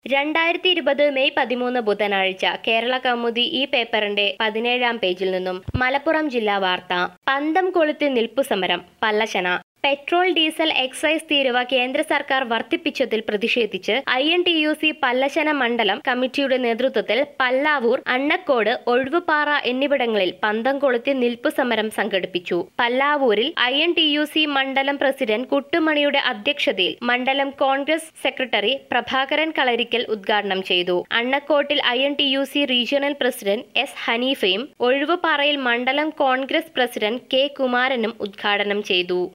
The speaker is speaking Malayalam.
രണ്ടായിരത്തി ഇരുപത് മെയ് പതിമൂന്ന് ബുധനാഴ്ച കേരള കൗമുദി ഈ പേപ്പറിന്റെ പതിനേഴാം പേജിൽ നിന്നും മലപ്പുറം ജില്ലാ വാർത്ത പന്തം കൊളുത്തി നിൽപ്പു സമരം പല്ലശന പെട്രോൾ ഡീസൽ എക്സൈസ് തീരുവ കേന്ദ്ര സർക്കാർ വർദ്ധിപ്പിച്ചതിൽ പ്രതിഷേധിച്ച് I N T U C Pallassana മണ്ഡലം കമ്മിറ്റിയുടെ നേതൃത്വത്തിൽ പല്ലാവൂർ അണ്ണക്കോട് ഒഴുവുപാറ എന്നിവിടങ്ങളിൽ പന്തം കൊളുത്തി നിൽപ്പു സമരം സംഘടിപ്പിച്ചു പല്ലാവൂരിൽ I N T U C മണ്ഡലം പ്രസിഡന്റ് കുട്ടുമണിയുടെ അധ്യക്ഷതയിൽ മണ്ഡലം കോൺഗ്രസ് സെക്രട്ടറി പ്രഭാകരൻ കളരിക്കൽ ഉദ്ഘാടനം ചെയ്തു അണ്ണക്കോട്ടിൽ I N T U C regional president S ഹനീഫയും ഒഴുവുപാറയിൽ മണ്ഡലം കോൺഗ്രസ് പ്രസിഡന്റ് കെ കുമാരനും ഉദ്ഘാടനം ചെയ്തു